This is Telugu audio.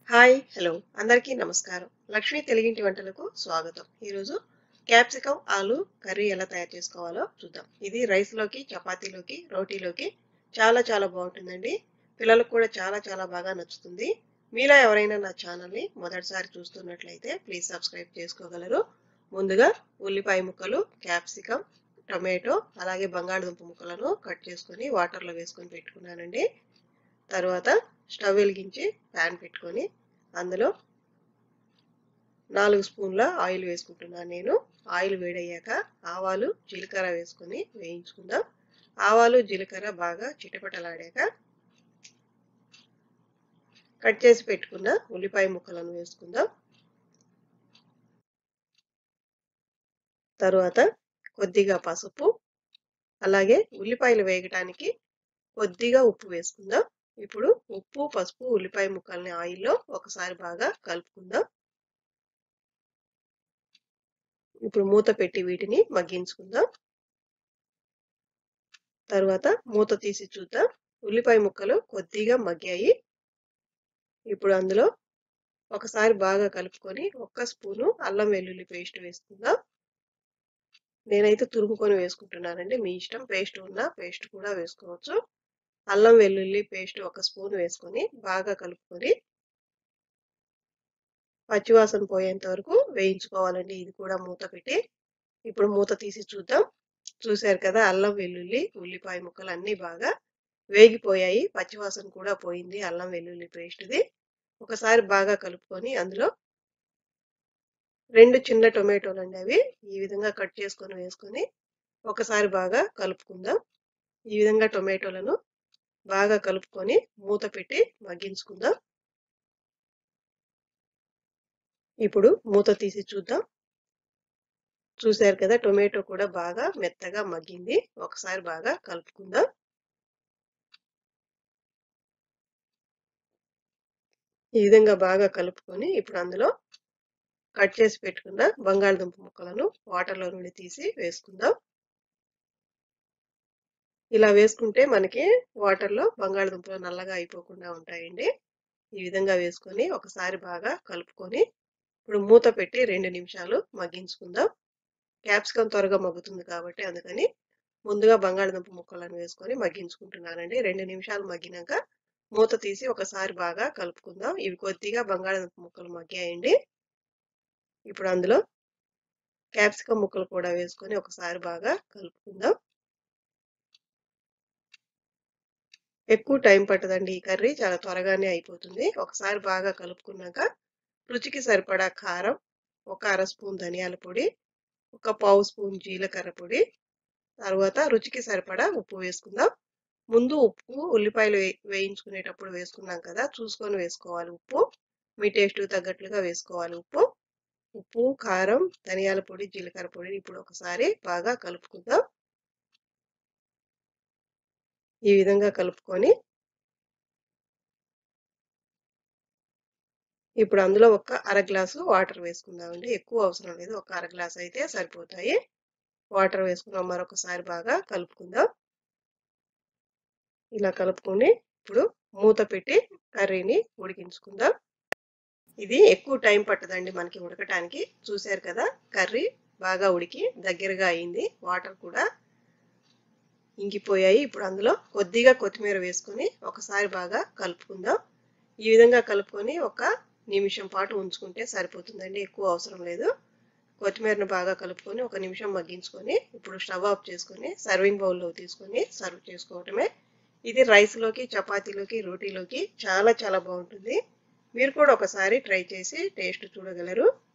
హాయ్ హలో అందరికీ నమస్కారం లక్ష్మీ తెలుగింటి వంటలకు స్వాగతం ఈరోజు క్యాప్సికమ్ ఆలు కర్రీ ఎలా తయారు చేసుకోవాలో చూద్దాం ఇది రైస్లోకి చపాతీలోకి రోటీలోకి చాలా చాలా బాగుంటుందండి పిల్లలకు కూడా చాలా చాలా బాగా నచ్చుతుంది మీలో ఎవరైనా నా ఛానల్ని మొదటిసారి చూస్తున్నట్లయితే ప్లీజ్ సబ్స్క్రైబ్ చేసుకోగలరు ముందుగా ఉల్లిపాయ ముక్కలు క్యాప్సికమ్ టొమాటో అలాగే బంగాళదుంప ముక్కలను కట్ చేసుకొని వాటర్లో వేసుకొని పెట్టుకున్నానండి తర్వాత స్టవ్ వెలిగించి ప్యాన్ పెట్టుకొని అందులో నాలుగు స్పూన్ల ఆయిల్ వేసుకుంటున్నాను నేను ఆయిల్ వేడయ్యాక ఆవాలు జీలకర్ర వేసుకొని వేయించుకుందాం ఆవాలు జీలకర్ర బాగా చిటపటలాడాక కట్ చేసి పెట్టుకున్న ఉల్లిపాయ ముక్కలను వేసుకుందాం తరువాత కొద్దిగా పసుపు అలాగే ఉల్లిపాయలు వేగటానికి కొద్దిగా ఉప్పు వేసుకుందాం ఇప్పుడు ఉప్పు పసుపు ఉల్లిపాయ ముక్కల్ని ఆయిల్లో ఒకసారి బాగా కలుపుకుందాం ఇప్పుడు మూత పెట్టి వీటిని మగ్గించుకుందాం తర్వాత మూత తీసి చూద్దాం ఉల్లిపాయ ముక్కలు కొద్దిగా మగ్గాయి ఇప్పుడు అందులో ఒకసారి బాగా కలుపుకొని ఒక్క స్పూను అల్లం వెల్లుల్లి పేస్ట్ వేసుకుందాం నేనైతే తురుముకొని వేసుకుంటున్నానండి మీ ఇష్టం పేస్ట్ ఉన్నా పేస్ట్ కూడా వేసుకోవచ్చు అల్లం వెల్లుల్లి పేస్ట్ ఒక స్పూన్ వేసుకొని బాగా కలుపుకొని పచ్చివాసన పోయేంత వరకు వేయించుకోవాలండి ఇది కూడా మూత పెట్టి ఇప్పుడు మూత తీసి చూద్దాం చూశారు కదా అల్లం వెల్లుల్లి ఉల్లిపాయ ముక్కలు అన్నీ బాగా వేగిపోయాయి పచ్చివాసన కూడా పోయింది అల్లం వెల్లుల్లి పేస్ట్ది ఒకసారి బాగా కలుపుకొని అందులో రెండు చిన్న టొమాటోలు అండి అవి ఈ విధంగా కట్ చేసుకొని వేసుకొని ఒకసారి బాగా కలుపుకుందాం ఈ విధంగా టొమాటోలను బాగా కలుపుకొని మూత పెట్టి మగ్గించుకుందాం ఇప్పుడు మూత తీసి చూద్దాం చూశారు కదా టొమాటో కూడా బాగా మెత్తగా మగ్గింది ఒకసారి బాగా కలుపుకుందాం ఈ విధంగా బాగా కలుపుకొని ఇప్పుడు అందులో కట్ చేసి పెట్టుకున్న బంగాళదుంప ముక్కలను వాటర్లో నుండి తీసి వేసుకుందాం ఇలా వేసుకుంటే మనకి వాటర్లో బంగాళదుంపలు నల్లగా అయిపోకుండా ఉంటాయండి ఈ విధంగా వేసుకొని ఒకసారి బాగా కలుపుకొని ఇప్పుడు మూత పెట్టి రెండు నిమిషాలు మగ్గించుకుందాం క్యాప్సికమ్ త్వరగా మగ్గుతుంది కాబట్టి అందుకని ముందుగా బంగాళదుంప ముక్కలను వేసుకొని మగ్గించుకుంటున్నానండి రెండు నిమిషాలు మగ్గినాక మూత తీసి ఒకసారి బాగా కలుపుకుందాం ఇవి కొద్దిగా బంగాళదుంప ముక్కలు మగ్గాయండి ఇప్పుడు అందులో క్యాప్సికమ్ ముక్కలు కూడా వేసుకొని ఒకసారి బాగా కలుపుకుందాం ఎక్కువ టైం పట్టదండి ఈ కర్రీ చాలా త్వరగానే అయిపోతుంది ఒకసారి బాగా కలుపుకున్నాక రుచికి సరిపడా కారం ఒక అర స్పూన్ ధనియాల పొడి ఒక పావు స్పూన్ జీలకర్ర పొడి తర్వాత రుచికి సరిపడా ఉప్పు వేసుకుందాం ముందు ఉప్పు ఉల్లిపాయలు వేయించుకునేటప్పుడు వేసుకున్నాం కదా చూసుకొని వేసుకోవాలి ఉప్పు మీ టేస్ట్ తగ్గట్లుగా వేసుకోవాలి ఉప్పు ఉప్పు కారం ధనియాల పొడి జీలకర్ర పొడి ఇప్పుడు ఒకసారి బాగా కలుపుకుందాం ఈ విధంగా కలుపుకొని ఇప్పుడు అందులో ఒక అర గ్లాసు వాటర్ వేసుకుందామండి ఎక్కువ అవసరం లేదు ఒక అర గ్లాస్ అయితే సరిపోతాయి వాటర్ వేసుకున్నాం మరొకసారి బాగా కలుపుకుందాం ఇలా కలుపుకొని ఇప్పుడు మూత పెట్టి కర్రీని ఉడికించుకుందాం ఇది ఎక్కువ టైం పట్టదండి మనకి ఉడకటానికి చూశారు కదా కర్రీ బాగా ఉడికి దగ్గరగా అయింది వాటర్ కూడా ఇంకిపోయాయి ఇప్పుడు అందులో కొద్దిగా కొత్తిమీర వేసుకొని ఒకసారి బాగా కలుపుకుందాం ఈ విధంగా కలుపుకొని ఒక నిమిషం పాటు ఉంచుకుంటే సరిపోతుందండి ఎక్కువ అవసరం లేదు కొత్తిమీరను బాగా కలుపుకొని ఒక నిమిషం మగ్గించుకొని ఇప్పుడు స్టవ్ ఆఫ్ చేసుకొని సర్వింగ్ బౌల్లో తీసుకొని సర్వ్ చేసుకోవటమే ఇది రైస్లోకి చపాతీలోకి రోటీలోకి చాలా చాలా బాగుంటుంది మీరు కూడా ఒకసారి ట్రై చేసి టేస్ట్ చూడగలరు